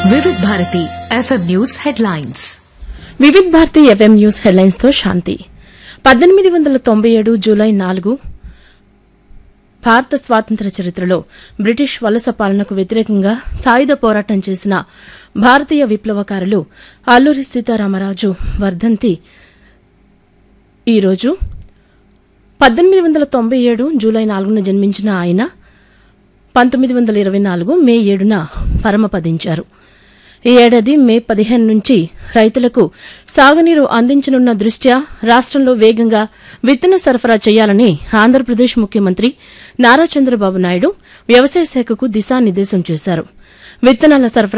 వివిధ Bharati FM news headlines Vividh Bharati FM news headlines తో శాంతి పద్దెనిమిది వందల తొంభై ఏడు జూలై నాలుగు భారత స్వాతంత్ర చరిత్రలో బ్రిటిష్ వలస పాలనకు వ్యతిరేకంగా సాయుధ పోరాటం చేసిన భారతీయ విప్లవకారులు అల్లూరి సీతారామరాజు వర్ధంతి ఈరోజు పద్దెనిమిది వందల తొంభై ఏడు జూలై నాలుగున జన్మించిన ఆయన పంతొమ్మిది వందల ఇరవై నాలుగు మే ఏడున పరమపదించారు ఈ ఏడాది మే పదిహేను నుంచి రైతులకు సాగునీరు అందించనున్న దృష్ట్యా రాష్ట్రంలో వేగంగా విత్తన సరఫరా చేయాలని ఆంధ్రప్రదేశ్ ముఖ్యమంత్రి నారా చంద్రబాబు నాయుడు వ్యవసాయ శాఖకు దిశానిర్దేశం చేశారు విత్తనాల సరఫరా